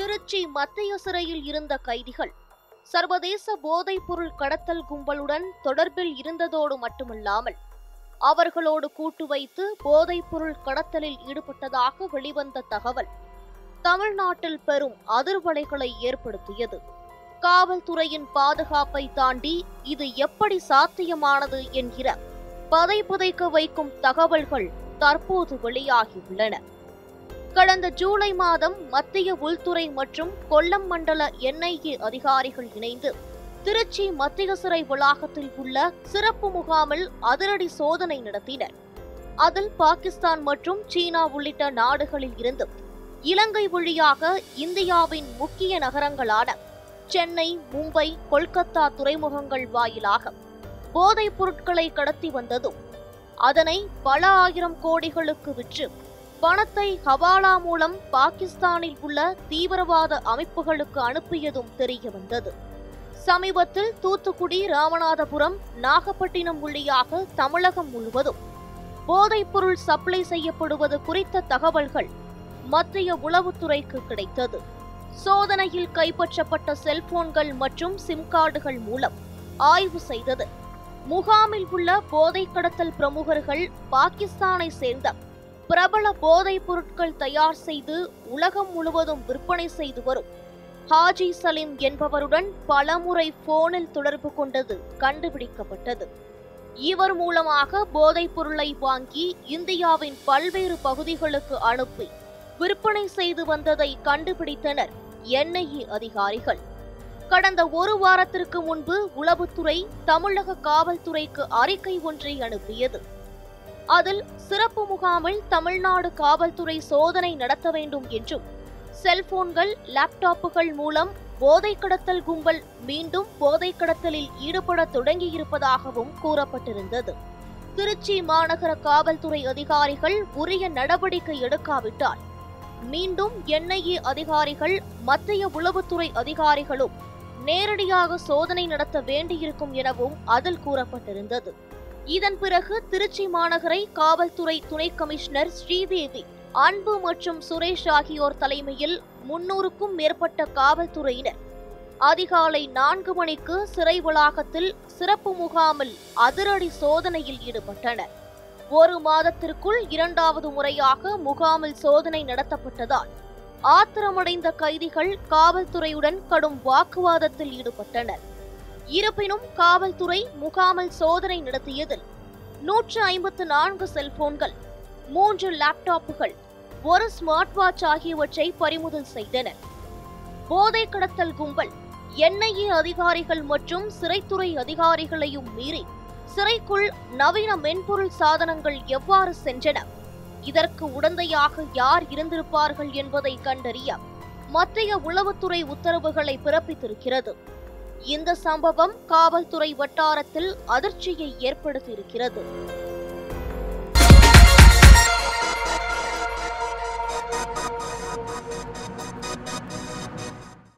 திருச்சி மத்திய சிறையில் இருந்த கைதிகள் சர்வதேச போதைப்பொருள் கடத்தல் கும்பலுடன் தொடர்பில் இருந்ததோடு மட்டுமல்லாமல் அவர்களோடு கூட்டு வைத்து போதைப்பொருள் கடத்தலில் ஈடுபட்டதாக வெளிவந்த தகவல் தமிழ்நாட்டில் பெரும் அதிர்வலைகளை ஏற்படுத்தியது காவல்துறையின் பாதுகாப்பை தாண்டி இது எப்படி சாத்தியமானது என்கிற பதை புதைக்க வைக்கும் தகவல்கள் தற்போது வெளியாகியுள்ளன கடந்த ஜூலை மாதம் மத்திய உள்துறை மற்றும் கொல்லம் மண்டல என்ஐஏ அதிகாரிகள் இணைந்து திருச்சி மத்திய சிறை வளாகத்தில் உள்ள சிறப்பு முகாமில் அதிரடி சோதனை நடத்தினர் அதில் பாகிஸ்தான் மற்றும் சீனா உள்ளிட்ட நாடுகளில் இருந்து இலங்கை வழியாக இந்தியாவின் முக்கிய நகரங்களான சென்னை மும்பை கொல்கத்தா துறைமுகங்கள் வாயிலாக போதைப் பொருட்களை கடத்தி வந்ததும் அதனை பல ஆயிரம் கோடிகளுக்கு விற்று பணத்தை ஹவாலா மூலம் பாகிஸ்தானில் உள்ள தீவிரவாத அமைப்புகளுக்கு அனுப்பியதும் தெரிய வந்தது சமீபத்தில் தூத்துக்குடி ராமநாதபுரம் நாகப்பட்டினம் வழியாக தமிழகம் முழுவதும் போதைப்பொருள் சப்ளை செய்யப்படுவது குறித்த தகவல்கள் மத்திய உளவுத்துறைக்கு கிடைத்தது சோதனையில் கைப்பற்றப்பட்ட செல்போன்கள் மற்றும் சிம் கார்டுகள் மூலம் ஆய்வு செய்தது முகாமில் உள்ள போதை கடத்தல் பிரமுகர்கள் பாகிஸ்தானை சேர்ந்த பிரபல போதைப் பொருட்கள் தயார் செய்து உலகம் முழுவதும் விற்பனை செய்து வரும் ஹாஜி சலீம் என்பவருடன் பலமுறை போனில் தொடர்பு கொண்டது கண்டுபிடிக்கப்பட்டது இவர் மூலமாக போதைப் பொருளை வாங்கி இந்தியாவின் பல்வேறு பகுதிகளுக்கு அனுப்பி விற்பனை செய்து வந்ததை கண்டுபிடித்தனர் என்ஐஏ அதிகாரிகள் கடந்த ஒரு வாரத்திற்கு முன்பு உளவுத்துறை தமிழக காவல்துறைக்கு அறிக்கை ஒன்றை அனுப்பியது அதில் சிறப்பு முகாமில் தமிழ்நாடு காவல்துறை சோதனை நடத்த வேண்டும் என்றும் செல்போன்கள் லேப்டாப்புகள் மூலம் போதை கடத்தல் கும்பல் மீண்டும் போதை கடத்தலில் ஈடுபட தொடங்கியிருப்பதாகவும் கூறப்பட்டிருந்தது திருச்சி மாநகர காவல்துறை அதிகாரிகள் உரிய நடவடிக்கை எடுக்காவிட்டால் மீண்டும் என்ஐஏ அதிகாரிகள் மத்திய உளவுத்துறை அதிகாரிகளும் நேரடியாக சோதனை நடத்த வேண்டியிருக்கும் எனவும் அதில் கூறப்பட்டிருந்தது இதன் பிறகு திருச்சி மாநகரை காவல்துறை துணை கமிஷனர் ஸ்ரீதேவி அன்பு மற்றும் சுரேஷ் ஆகியோர் தலைமையில் முன்னூறுக்கும் மேற்பட்ட காவல்துறையினர் அதிகாலை நான்கு மணிக்கு சிறை வளாகத்தில் சிறப்பு முகாமில் அதிரடி சோதனையில் ஈடுபட்டனர் ஒரு மாதத்திற்குள் இரண்டாவது முறையாக முகாமில் சோதனை நடத்தப்பட்டதால் ஆத்திரமடைந்த கைதிகள் காவல்துறையுடன் கடும் வாக்குவாதத்தில் ஈடுபட்டனர் இருப்பினும் காவல்துறை முகாமில் சோதனை நடத்தியதில் நூற்று ஐம்பத்து நான்கு செல்போன்கள் மூன்று லேப்டாப்புகள் ஒரு ஸ்மார்ட் வாட்ச் ஆகியவற்றை பறிமுதல் செய்தனர் போதை கடத்தல் கும்பல் என்ஐஏ அதிகாரிகள் மற்றும் சிறைத்துறை அதிகாரிகளையும் மீறி சிறைக்குள் நவீன மென்பொருள் சாதனங்கள் எவ்வாறு சென்றன இதற்கு உடந்தையாக யார் இருந்திருப்பார்கள் என்பதை கண்டறிய மத்திய உளவுத்துறை உத்தரவுகளை பிறப்பித்திருக்கிறது இந்த சம்பவம் காவல்துறை வட்டாரத்தில் அதிர்ச்சியை ஏற்படுத்தியிருக்கிறது